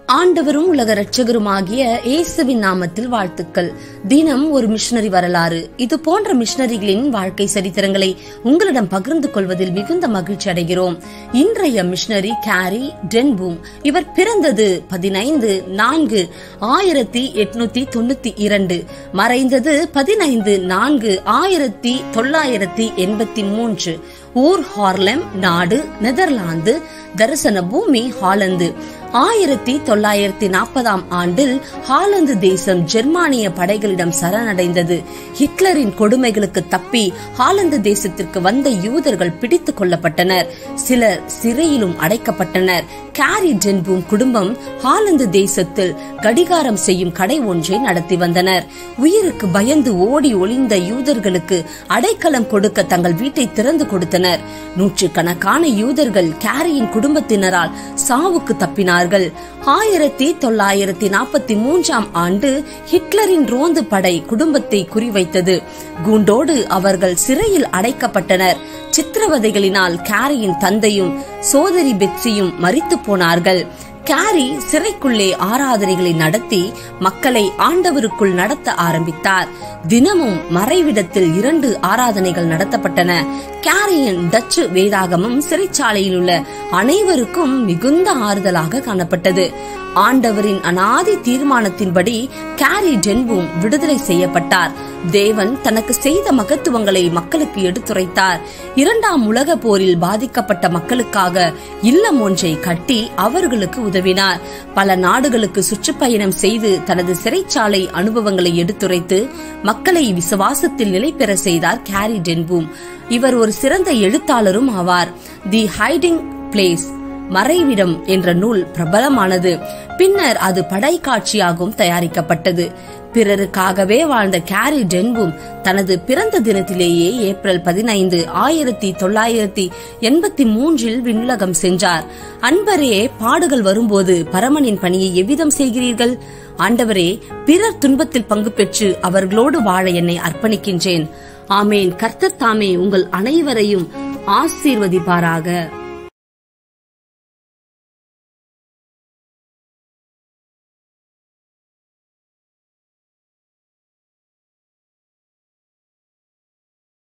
ஆண்டவரும் உலக ரட்சகருமாகிய இயேசுவின் நாமத்தில் வாழ்த்துக்கள் தினம் ஒரு மிஷனரி வரலாறு இது போன்ற மிஷனரிகளின் வாழ்க்கை சரித்திரங்களை உங்களிடம் பகிர்ந்து கொள்வதில் மிகுந்த மகிழ்ச்சி அடைகிறோம் இன்றைய மிஷனரி கேரி டென்பூம் இவர் பிறந்தது பதினைந்து நான்கு ஆயிரத்தி எட்நூத்தி தொண்ணூத்தி இரண்டு மறைந்தது பதினைந்து நான்கு ஆயிரத்தி தொள்ளாயிரத்தி எண்பத்தி மூன்று ஊர் ஹார்லெம் நாடு நெதர்லாந்து தரிசன பூமி ஹாலந்து ஆயிரத்தி தொள்ளாயிரத்தி நாற்பதாம் ஆண்டில் ஹாலந்து தேசம் ஜெர்மானிய படைகளிடம் சரணடைந்தது ஹிட்லரின் கொடுமைகளுக்கு தப்பி ஹாலந்து தேசத்திற்கு வந்த யூதர்கள் பிடித்துக் கொள்ளப்பட்டனர் சிலர் சிறையிலும் அடைக்கப்பட்டனர் கேரி டென்பூம் குடும்பம் ஹாலந்து தேசத்தில் கடிகாரம் செய்யும் கடை ஒன்றை நடத்தி வந்தனர் உயிருக்கு பயந்து ஓடி ஒளிந்த யூதர்களுக்கு அடைக்கலம் கொடுக்க தங்கள் வீட்டை திறந்து கொடுத்தனர் நூற்றுக்கணக்கான யூதர்கள் கேரியின் குடும்பத்தினரால் சாவுக்கு தப்பினார்கள் ஆயிரத்தி தொள்ளாயிரத்தி நாற்பத்தி மூன்றாம் ஆண்டு ஹிட்லரின் ரோந்து படை குடும்பத்தை குறிவைத்தது கூண்டோடு அவர்கள் சிறையில் அடைக்கப்பட்டனர் சித்திரவதைகளினால் கேரியின் தந்தையும் சோதரி பெட்சியும் மறித்து போனார்கள் கேரி சிறைக்குள்ளே ஆராதனைகளை நடத்தி மக்களை ஆண்டவருக்குள் நடத்த ஆரம்பித்தார் தினமும் மறைவிடத்தில் இரண்டு ஆராதனைகள் நடத்தப்பட்டன கேரியின் டச்சு வேதாகமும் சிறைச்சாலையில் உள்ள அனைவருக்கும் மிகுந்த ஆறுதலாக காணப்பட்டது ஆண்டவரின் அனாதி தீர்மானத்தின்படி கேரி டென்பூம் விடுதலை செய்யப்பட்டார் தேவன் தனக்கு செய்த மகத்துவங்களை மக்களுக்கு எடுத்துரைத்தார் இரண்டாம் உலக போரில் பாதிக்கப்பட்ட மக்களுக்காக இல்லம் ஒன்றை கட்டி அவர்களுக்கு உதவினார் பல நாடுகளுக்கு சுற்றுப்பயணம் செய்து தனது சிறைச்சாலை அனுபவங்களை எடுத்துரைத்து மக்களை விசுவாசத்தில் நிலை பெற செய்தார் கேரி டென்பூம் இவர் ஒரு சிறந்த எழுத்தாளரும் ஆவார் தி ஹைடிங் பிளேஸ் மறைவிடம் என்ற நூல் பிரபலமானது பின்னர் அது படை காட்சியாகவும் தயாரிக்கப்பட்டது பிறருக்காகவே வாழ்ந்த கேரி டென்பும் தனது பிறந்த தினத்திலேயே ஏப்ரல் பதினைந்து ஆயிரத்தி தொள்ளாயிரத்தி எண்பத்தி மூன்றில் விண்ணுலகம் சென்றார் அன்பரே பாடுகள் வரும்போது பரமனின் பணியை எவ்விதம் செய்கிறீர்கள் ஆண்டவரே பிறர் துன்பத்தில் பங்கு பெற்று அவர்களோடு வாழ என்னை அர்ப்பணிக்கின்றேன் ஆமேன் கர்த்தர் தாமே உங்கள் அனைவரையும் ஆசீர்வதிப்பாராக